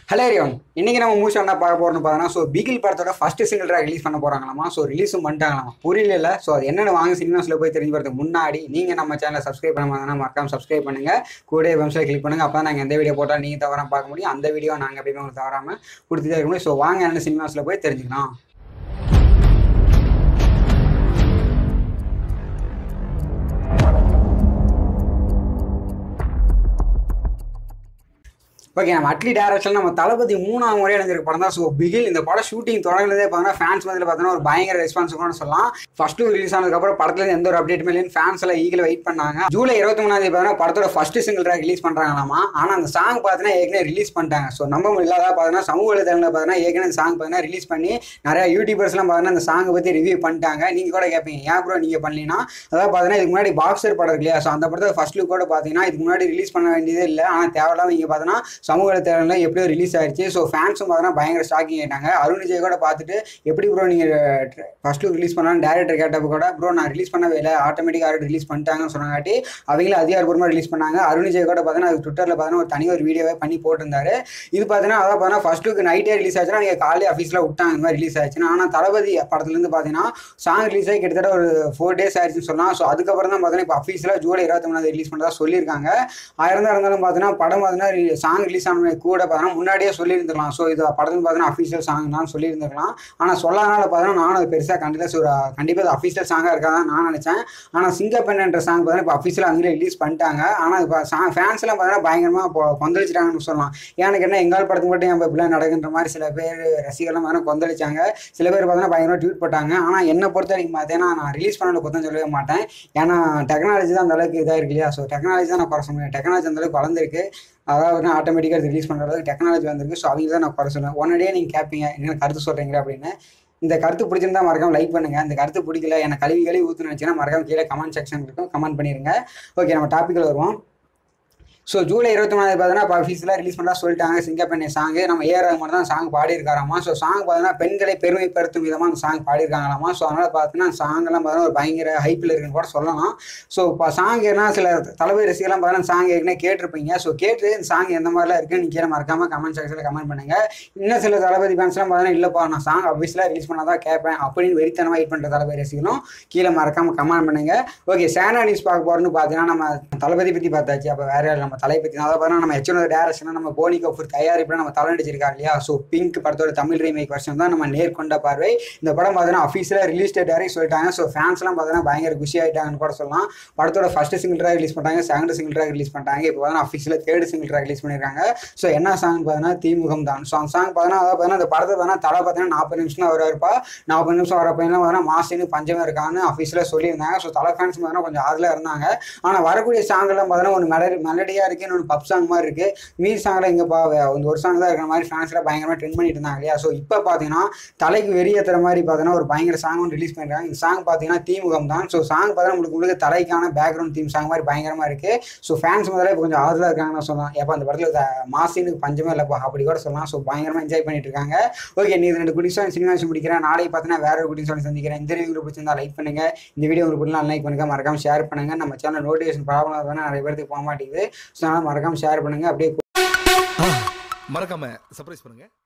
hello எரியோன் இன்னைக்கு நம்ம movie என்ன பார்க்க போறோம்னு பார்த்தோன்னா ஸோ பிகில் படத்தோட ஃபர்ஸ்ட் சிங்கிள் ட்ராக் ரிலீஸ் பண்ண போறாங்களாமா ஸோ ரிலீஸும் பண்ணிட்டாங்களாமா புரியல ஸோ அது என்னென்ன வாங்க சினிமாஸில் போய் தெரிஞ்சு போகிறதுக்கு முன்னாடி நீங்கள் நம்ம சேனலை சப்ஸ்கிரைப் பண்ண மாதிரி மறக்காம சப்ஸ்கிரைப் பண்ணுங்க கூட வெப்சைட் கிளிக் பண்ணுங்க அப்போ நாங்கள் எந்த வீடியோ போட்டால் நீங்கள் தவறாம பார்க்க முடியும் அந்த வீடியோ நாங்கள் எப்பயுமே உங்களுக்கு தவறாமல் கொடுத்துட்டே இருக்க முடியும் ஸோ வாங்க என்ன சினிமாஸில் போய் தெரிஞ்சுக்கலாம் ஓகே நம்ம அட்லி டேரக்ஷன் நம்ம தளபதி மூணாவது முறை இணைஞ்சிருக்க படம் தான் ஸோ பிகில் இந்த படம் ஷூட்டிங் தொடங்கினதே பார்த்தீங்கன்னா ஃபேன்ஸ் மதியில் பார்த்தீங்கன்னா ஒரு பயங்கர ரெஸ்பான்சிபிள்னு சொல்லலாம் ஃபர்ஸ்ட் ரிலீஸ் ஆனதுக்கப்புறம் படத்துல எந்த ஒரு அப்டேட்டுமே இல்லைன்னு ஃபேன்ஸ் எல்லாம் ஈகில் வெயிட் பண்ணாங்க ஜூலை இருபத்தி மூணாம் தேதி பார்த்தீங்கன்னா படத்தோட ஃபர்ஸ்ட் சிங்கிள் ட்ராக் ரிலீஸ் பண்ணுறாங்களாமா ஆனால் அந்த சாங் பார்த்தீங்கன்னா ஏற்கனவே ரிலீஸ் பண்ணிட்டாங்க ஸோ நம்ம இல்லாத பார்த்தீங்கன்னா சமூக வலைதளங்களில் பார்த்தீங்கன்னா ஏற்கனவே இந்த சாங் பார்த்தீங்கன்னா ரிலீஸ் பண்ணி நிறைய யூடியூபர்ஸ்லாம் பார்த்தீங்கன்னா அந்த சாங்கை பற்றி ரிவ்யூ பண்ணிட்டாங்க நீங்கள் கூட கேட்பீங்க ஏன் ப்ரோ நீங்கள் பண்ணலனா அதாவது பார்த்தீங்கன்னா இதுக்கு முன்னாடி பாக்ஸர் படம் இருக்கு இல்லையா ஸோ அந்த படத்தை ஃபர்ஸ்ட் லுக் கூட பார்த்தீங்கன்னா இதுக்கு முன்னாடி ரிலீஸ் பண்ண வேண்டியதே இல்லை ஆனால் தேவையில்லாம இங்கே பார்த்தீங்கன்னா சமூக வலைத்தளங்களில் எப்படியோ ரிலீஸ் ஆயிடுச்சு ஸோ ஃபேன்ஸும் பார்த்தீங்கன்னா பயங்கர ஷாக்கிங் ஆயிட்டாங்க அருண் விஜய் கூட பார்த்துட்டு எப்படி ப்ரோ நீங்கள் ஃபர்ஸ்ட் லுக் ரிலீஸ் பண்ணலாம் டேரக்டர் கேட்டப்போ கூட ப்ரோ நான் ரிலீஸ் பண்ணவே இல்லை ஆட்டோமேட்டிக்காக ஆல்ரெடி ரிலீஸ் பண்ணிட்டாங்கன்னு சொன்னாங்காட்டி அவங்களே அதிகாரப்பூர்வமாக ரிலீஸ் பண்ணாங்க அருண் விஜய் கூட பார்த்தீங்கன்னா அது ட்விட்டரில் பார்த்தீங்கன்னா ஒரு தனி ஒரு வீடியோவே பண்ணி போட்டிருந்தாரு இது பார்த்தீங்கன்னா அதான் பார்த்தீங்கன்னா ஃபர்ஸ்ட் லுக் நைட்டே ரிலீஸ் ஆச்சுன்னா நீங்கள் காலையில் ஆஃபீஸில் விட்டாங்க இந்த மாதிரி ரிலீஸ் ஆச்சுன்னா ஆனால் தளபதி படத்துலேருந்து பார்த்தீங்கன்னா சாங் ரிலீஸ் ஆகி கிட்டத்தட்ட ஒரு ஃபோர் டேஸ் ஆயிடுச்சுன்னு சொல்லலாம் ஸோ அதுக்கப்புறம் தான் பார்த்தீங்கன்னா இப்போ அஃபீஸில் ஜூலை இருபத்தி மூணாவது ரிலீஸ் பண்ணுறதா சொல்லியிருக்காங்க ஆயிரம் தான் இருந்தாலும் பார்த்தீங்கன்னா படம் பார்த்தீங்கன்னா சாங் ரிலீஸ் ஆன கூட பார்த்தீங்கன்னா முன்னாடியே சொல்லியிருந்துக்கலாம் ஸோ இது படத்தில் பார்த்தீங்கன்னா அஃபீஷியல் சாங் தான் சொல்லியிருந்துருக்கலாம் ஆனால் சொல்லாதனால பார்த்தீங்கன்னா நானும் அது பெருசாக கண்டிப்பாக ஸோ கண்டிப்பாக அது அஃபீஷியல் சாங்காக இருக்காதான் நான் நினச்சேன் ஆனால் சிங்கப்பெண்ணுன்ற சாங் பார்த்தீங்கன்னா இப்போ அஃபீஷியல் அங்கே ரிலீஸ் பண்ணிட்டாங்க ஆனால் இப்போ சாங் ஃபேன்ஸ்லாம் பார்த்தீங்கன்னா பயங்கரமாக இப்போ கொந்தளிச்சிட்டாங்கன்னு சொல்லலாம் எனக்கு என்ன எங்கால் படத்துக்கு மட்டும் என் இப்படிலாம் நடக்குன்ற மாதிரி சில பேர் ரசிகர்லாம் பார்த்தீங்கன்னா கொந்தளிச்சாங்க சில பேர் பார்த்தீங்கன்னா பயங்கரமாக ட்வீட் போட்டாங்க ஆனால் என்னை பொறுத்த வரைக்கும் பார்த்தீங்கன்னா நான் ரிலீஸ் பண்ண குத்தம் சொல்லவே மாட்டேன் ஏன்னா டெக்னாலஜி தான் அந்த அளவுக்கு இதாக இருக்கு இல்லையா ஸோ டெக்னாலஜி தான் நான் குறை சொல்லுவேன் டெக்னாலஜி அந்த அளவுக்கு வளர்ந்துருக்கு அதாவது ஆட்டோமேட்டிக்காக ரிலீஸ் பண்ணுற அளவுக்கு டெக்னாலஜி வந்திருக்கு ஸோ அவங்க தான் நான் குறை சொல்லுவேன் உடனடியே நீங்கள் கேட்பீங்க என்ன கருத்து சொல்கிறீங்க அப்படின்னு இந்த கருத்து பிடிச்சிருந்தா மறக்காம லைக் பண்ணுங்க இந்த கருத்து பிடிக்கல எனக்கு கழுவி கழுவி ஊற்றுன்னு நினச்சிங்கன்னா மறக்காம கீழே கமெண்ட் செக்ஷன் இருக்கும் கமெண்ட் பண்ணிடுங்க ஓகே நம்ம டாப்பிக்கில் வருவோம் ஸோ ஜூலை இருபத்தி மூணாவது பார்த்தீங்கன்னா இப்போ ஆஃபீஸில் ரிலீஸ் பண்ணா சொல்லிட்டாங்க சிங்கப்பெண்ணை சாங் நம்ம ஏஆர் ரஹ்மான் தான் சாங் பாடியிருக்காராமா ஸோ சாங் பார்த்தீங்கன்னா பெண்களை பெருமைப்படுத்தும் விதமாக அந்த சாங் பாடியிருக்காங்களாமா ஸோ அதனால் பார்த்தீங்கன்னா சாங்கெல்லாம் பார்த்தீங்கன்னா ஒரு பயங்கர ஹைப்பில் இருக்குன்னு கூட சொல்லலாம் ஸோ இப்போ சாங் ஏன்னா சில தலைவர் ரசிகர்லாம் பார்த்தீங்கன்னா சாங் ஏற்கனவே கேட்டிருப்பீங்க ஸோ கேட்டு இந்த சாங் எந்த மாதிரிலாம் இருக்குன்னு நீங்கள் கீழே மறக்காம கமெண்ட் செக்ஷனில் கமெண்ட் பண்ணுங்க இன்னும் சில தளபதி ஃபேன்ஸ்லாம் பார்த்தீங்கன்னா இல்லைப்பா நான் சாங் ஆஃபீஸில் ரிலீஸ் பண்ணால் தான் கேட்பேன் அப்படின்னு வெறித்தனமாக வெயிட் பண்ணுற தளபதி ரசிகர்களும் கீழே மறக்காம கமெண்ட் பண்ணுங்க ஓகே சேனா நியூஸ் பார்க்க போகிறோன்னு பார்த்தீங்கன்னா நம்ம தளபதி பற்றி பார்த்தாச்சு அப்போ வேற யாரும் நம்ம தலை பற்றி அதை பார்த்தா நம்ம ஹெச்ஓட டேரக்ஷனாக நம்ம போனி கபூர் தயாரிப்பில் நம்ம தலை நடிச்சிருக்காரு இல்லையா ஸோ பிங்க் படத்தோட தமிழ் ரீமேக் வருஷன் தான் நம்ம நேர்கொண்ட பார்வை இந்த படம் பார்த்தீங்கன்னா அஃபீஷியலாக ரிலீஸ் டேட் வரைக்கும் சொல்லிட்டாங்க ஸோ ஃபேன்ஸ்லாம் பார்த்தீங்கன்னா பயங்கர குஷி ஆகிட்டாங்கன்னு கூட சொல்லலாம் படத்தோட ஃபர்ஸ்ட் சிங்கிள் ட்ராக் ரிலீஸ் பண்ணிட்டாங்க செகண்ட் சிங்கிள் ட்ராக் ரிலீஸ் பண்ணிட்டாங்க இப்போ பார்த்தீங்கன்னா அஃபீஷியலாக தேர்ட் சிங்கிள் ட்ராக் ரிலீஸ் பண்ணியிருக்காங்க ஸோ என்ன சாங் பார்த்தீங்கன்னா தீமுகம் தான் ஸோ அந்த சாங் பார்த்தீங்கன்னா அதாவது பார்த்தீங்கன்னா அந்த படத்தை பார்த்தீங்கன்னா தலை பார்த்தீங்கன்னா நாற்பது நிமிஷம் தான் வருவாருப்பா நாற்பது நிமிஷம் வர பையனா பார்த்தீங்கன்னா மாசின்னு பஞ்சமே இருக்கான்னு அஃபீஷியலாக சொல்லியிருந்தாங்க ஸோ தலை ஃபேன்ஸ் பார்த்தீங்கன்னா கொஞ்சம் அதில் இருந்தாங்க ஆனால் வரக்கூடிய சாங்கெல்லாம் பார்த்தீங்கன்னா ஒரு மெலடி மெலடியாக இருக்குது இன்னொன்று பப் சாங் மாதிரி இருக்குது மீதி சாங்கில் எங்கப்பா இந்த ஒரு சாங் தான் இருக்கிற மாதிரி ஃபேன்ஸ்லாம் பயங்கரமாக ட்ரெண்ட் பண்ணிட்டு இருந்தாங்க இல்லையா ஸோ இப்போ பார்த்தீங்கன்னா தலைக்கு வெறியேற்றுற மாதிரி பார்த்தீங்கன்னா ஒரு பயங்கர சாங் ஒன்று ரிலீஸ் பண்ணிருக்காங்க இந்த சாங் பார்த்தீங்கன்னா தீமுகம் தான் ஸோ சாங் பார்த்தீங்கன்னா உங்களுக்கு உங்களுக்கு தலைக்கான பேக்ரவுண்ட் தீம் சாங் மாதிரி பயங்கரமாக இருக்குது ஸோ ஃபேன்ஸ் முதல்ல இப்போ கொஞ்சம் ஆதலாக இருக்காங்கன்னு சொல்லலாம் எப்போ அந்த படத்தில் மாசினுக்கு பஞ்சமே இல்லைப்பா அப்படி கூட சொல்லலாம் ஸோ பயங்கரமாக என்ஜாய் பண்ணிட்டு இருக்காங்க ஓகே நீ ரெண்டு குடிசா சினிமா முடிக்கிறேன் நாளைக்கு பார்த்தீங்கன்னா வேற ஒரு குடிசா சந்திக்கிறேன் இந்த வீடியோ உங்களுக்கு பிடிச்சிருந்தா லைக் பண்ணுங்க இந்த வீடியோ உங்களுக்கு பிடிக்கலாம் லைக் பண்ணுங்க மறக்காம ஷேர் பண்ணுங்க நம்ம சேனல் நோட்டிஃபிகேஷன் ப்ராப்ளம் இருந்தால் நிறைய பேருக்கு போக மாட்டேங்குது ஸோ அதனால் மறக்காம ஷேர் பண்ணுங்க அப்படியே மறக்காம சர்ப்ரைஸ் பண்ணுங்க